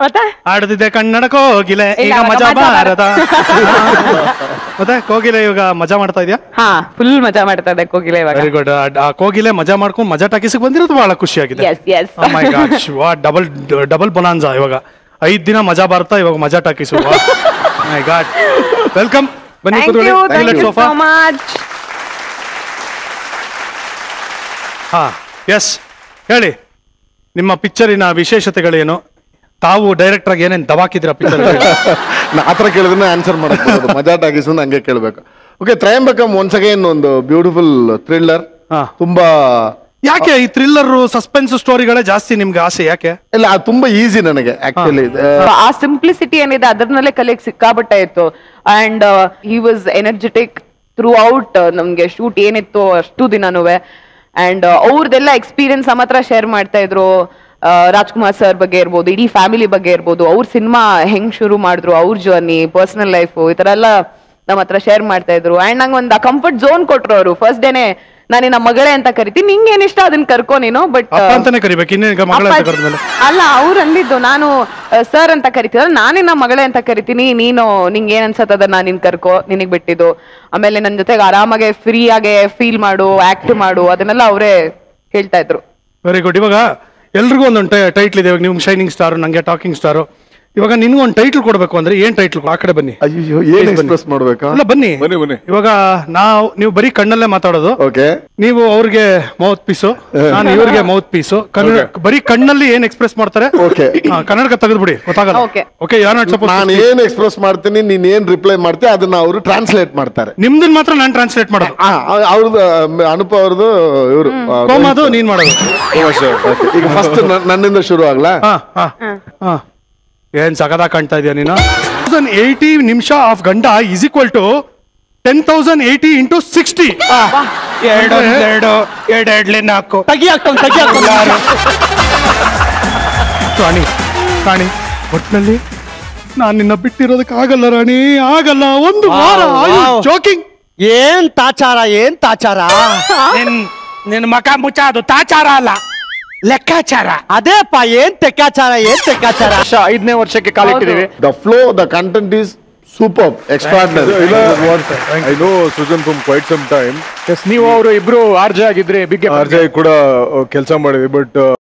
ಮತ್ತೆ ಆಡದಿದೆ ಕನ್ನಡ ಕೋಗಿಲೆ ಇಲ್ಲ, ಈಗ ಅವಾಗ ಮಜಾ ಮಜಾ ಬಾರದ ಮತ್ತೆ ಕೋಗಿಲೆ ಇವಾಗ ಮಜಾ ಮಾಡ್ತಾ ಇದೆಯಾ ಹಾ ಫುಲ್ ಮಜಾ ಮಾಡ್ತಾ ಇದೆ ಕೋಗಿಲೆ ಇವಾಗ ವೆರಿ ಗುಡ್ ಆ ಕೋಗಿಲೆ ಮಜಾ ಮಾಡ್ಕೊಂಡು ಮಜಾ ಟಾಕಿಸಿಗೆ ಬಂದಿರೋದು ಬಹಳ ಖುಷಿಯಾಗಿದೆ yes yes my god double double bonanza ಇವಾಗ ಐದ್ ದಿನ ಮಜಾ ಬರ್ತಾ ಇವಾಗ Majaa Talkies my god welcome ಬನ್ನಿ ಥ್ಯಾಂಕ್ ಯು ಥ್ಯಾಂಕ್ ಕೂತ್ಕೊಳ್ಳಿ ಯು ಸೋಫಾ ಸೋ ಮಚ್ ಹಾ ಎಸ್ ಹೇಳಿ ನಿಮ್ಮ ಪಿಕ್ಚರಿನ ವಿಶೇಷತೆಗಳೇನು ತಾವು ಡೈರೆಕ್ಟರ್ ಆಗಿ ಏನೇನು ದವಾಕಿದ್ರ ಪಿಕ್ಚರ್ ನಾ ಆ ಥರ ಕೇಳಿದ್ರೆ ಆನ್ಸರ್ ಮಾಡಕ್ ಬರೋದು ಮಜಾ ಟಾಕೀಸ್ ಅಂತ ಹಂಗೆ ಕೇಳಬೇಕು ಓಕೆ ತ್ರಯಂಬಕಂ ಒನ್ಸ್ ಅಗೇನ್ ಒಂದು ಬ್ಯೂಟಿಫುಲ್ ಥ್ರಿಲ್ಲರ್ ಹಾ. ತುಂಬಾ ಯಾಕೆ ಈ ಥ್ರಿಲ್ಲರ್ ಸಸ್ಪೆನ್ಸ್ ಸ್ಟೋರಿಗಳೇ ಜಾಸ್ತಿ ನಿಮ್ಗೆ ಆಸೆ ಯಾಕೆ ಇಲ್ಲ ಅದು ತುಂಬಾ ಈಸಿ ನನಗೆ ಆಕ್ಚುಲಿ ಆ ಸಿಂಪ್ಲಿಸಿಟಿ ಏನಿದೆ ಅದರಲ್ಲೇ ಕಲಿಯಕ್ ಸಿಕ್ಕಾಬಟ್ಟೆ ಇತ್ತು and he was energetic throughout ನಮ್ಗೆ ಶೂಟ್ ಏನಿತ್ತು ಅಷ್ಟು ದಿನನೂ ಅಂಡ್ ಅವ್ರದ್ದೆಲ್ಲ ಎಕ್ಸ್ಪೀರಿಯನ್ಸ್ ನಮ್ಮ ಹತ್ರ ಶೇರ್ ಮಾಡ್ತಾ ಇದ್ರು ಆ, ರಾಜ್ಕುಮಾರ್ ಸರ್ ಬಗ್ಗೆ ಇರ್ಬೋದು ಇಡೀ ಫ್ಯಾಮಿಲಿ ಬಗ್ಗೆ ಇರ್ಬೋದು ಅವ್ರ ಸಿನಿಮಾ ಹೆಂಗ್ ಶುರು ಮಾಡಿದ್ರು ಅವ್ರ ಜರ್ನಿ ಪರ್ಸನಲ್ ಲೈಫ್ ಈ ತರ ಎಲ್ಲ ನಮ್ಮ ಹತ್ರ ಶೇರ್ ಮಾಡ್ತಾ ಇದ್ರು ಅಂಡ್ ನಂಗೆ ಒಂದು ಕಂಫರ್ಟ್ ಝೋನ್ ಕೊಟ್ರು ಅವರು ಫಸ್ಟ್ ಡೇನೆ ನಾನು ನಮ್ಮ ಮಗಳೇ ಅಂತ ಕರಿತೀನಿ ನಿಂಗೆ ಏನಿಷ್ಟ ಅದನ್ನ ಕರ್ಕೊ ನೀನು ಬಟ್ ಅಪ್ಪ ಅಂತಾನೆ ಕರಿಬೇಕು ಇನ್ನೇನು ಮಗಳ ಅಂತ ಅಪ್ಪಾಜಿ- ಕರೆದ್ಮೇಲೆ ಅಲ್ಲ ಅವ್ರು ಅಂದಿದ್ದು ನಾನು ಸರ್ ಅಂತ ಕರಿತೀರ ನಾನೇ ನಮ್ಮ ಮಗಳೇ ಅಂತ ಕರಿತೀನಿ ನೀನು ನಿಂಗೆ ಏನ್ ಅನ್ಸತ್ತದ ನಾನು ನಿನ್ ಕರ್ಕೋ ನಿನಗ್ ಬಿಟ್ಟಿದ್ದು ಆಮೇಲೆ ನನ್ನ ಜೊತೆಗೆ ಆರಾಮಾಗೆ ಫ್ರೀ ಆಗಿ ಫೀಲ್ ಮಾಡು ಆಕ್ಟ್ ಮಾಡು ಅದನ್ನೆಲ್ಲ ಅವರೇ ಹೇಳ್ತಾ ಇದ್ರು ವೆರಿ ಗುಡ್ ಇವಾಗ ಎಲ್ರಿಗೂ ಒಂದೊಂದು ಟೈಟ್ಲ್ ಇದೆ ಇವಾಗ ನಿಮ್ಗೆ ಶೈನಿಂಗ್ ಸ್ಟಾರ್ ನಂಗೆ ಟಾಕಿಂಗ್ ಸ್ಟಾರ್ ಇವಾಗ ನಿನ್ಗೂ ಒಂದು ಟೈಟ್ಲ್ ಕೊಡ್ಬೇಕು ಅಂದ್ರೆ ಏನ್ ಟೈಟ್ಲ್ ಆ ಕಡೆ ಬನ್ನಿ ಅಯ್ಯೋ ಏನ್ ಎಕ್ಸ್ಪ್ರೆಸ್ ಮಾಡ್ಬೇಕಾ ಅಲ್ಲ ಬನ್ನಿ ಬನ್ನಿ, ಬನ್ನಿ. ಇವಾಗ ನಾವು ನೀವು ಬರೀ ಕಣ್ಣಲ್ಲೇ ಮಾತಾಡೋದು ಓಕೆ ನೀವು ಅವ್ರಿಗೆ ಮೌತ್ ಪೀಸು ನಾನು ಇವ್ರಿಗೆ ಮೌತ್ ಪೀಸು ಕನ್ನಡ ಬರೀ ಕಣ್ಣಲ್ಲಿ ಏನ್ ಎಕ್ಸ್ಪ್ರೆಸ್ ಮಾಡ್ತಾರೆ Okay. ಹಾ, ಕನ್ನಡಕ ತೆಗೆದ್ಬಿಡಿ ಗೊತ್ತಾಗಲ್ಲ Okay. ಓಕೆ ಯಾರು ನಾಟ್ ಸಪೋಸ್ ನಾನು ಏನ್ ಎಕ್ಸ್ಪ್ರೆಸ್ ಮಾಡ್ತೀನಿ ನೀನ್ ಏನ್ ರಿಪ್ಲೈ ಮಾಡ್ತೀಯ ಅದನ್ನ ಅವರು ಟ್ರಾನ್ಸ್ಲೇಟ್ ಮಾಡ್ತಾರೆ ನಿಮ್ದನ್ ಮಾತ್ರ ನಾನು ಟ್ರಾನ್ಸ್ಲೇಟ್ ಮಾಡೋದು ಆ, ಆ- ಅವ್ರದ್ದು ಅನುಪ ಅವ್ರದ್ದು ಇವರು ಕೋಮದು ನೀನ್ ಮಾಡೋದು ಈಗ ಫಸ್ಟ್ ನನ್ನಿಂದ ಶುರು ಆಗ್ಲಾ ಹಾ ಹಾ ಹಾ ಏನ್ ಸಗದ ಕಾಣ್ತಾ ಇದೆಯಾ ನೀನು ತೌಸಂಡ್ ಏಯ್ಟಿ ನಿಮಿಷ ಆಫ್ ಗಂಡ is equal to ten thousand eighty into sixty ಎರಡು ಎರಡು ಎರಡು ಎರಡ್ಲೆ ನಾಲ್ಕು ತಗಿ ಹಾಕ್ತಾವ್ ತಗಿ ಹಾಕ್ತಾವ್ ರಾಣಿ ರಾಣಿ ಒಟ್ನಲ್ಲಿ ನಾನು ನಿನ್ನ ಬಿಟ್ಟಿರೋದಕ್ಕೆ ಆಗಲ್ಲ ರಾಣಿ ಆಗಲ್ಲ ಒಂದು ವಾರ wow. ಜೋಕಿಂಗ್ ಏನ್ ತಾಚಾರ ಏನ್ ತಾಚಾರ ನಿನ್ ನಿನ್ ಮಕ ಮುಚ್ಚ ಅದು ತಾಚಾರ ಅಲ್ಲ ಲೆಕ್ಕಾಚಾರ ಅದೇಪ್ಪ ಏನ್ ತೆಕ್ಕಾಚಾರ ಏನ್ ತೆಕ್ಕಾಚಾರ ಐದನೇ ವರ್ಷಕ್ಕೆ ಕಾಲಿಟ್ಟಿದೀವಿ the flow the content is super extraordinary I know Sujan from quite some time ನೀವು ಅವರು ಇಬ್ರು ಆರ್ಜೆ ಆಗಿದ್ರೆ ಬಿಗ್ಗೆ ಆರ್ ಜೆ ಕೂಡ ಕೆಲಸ ಮಾಡಿದ್ವಿ ಬಟ್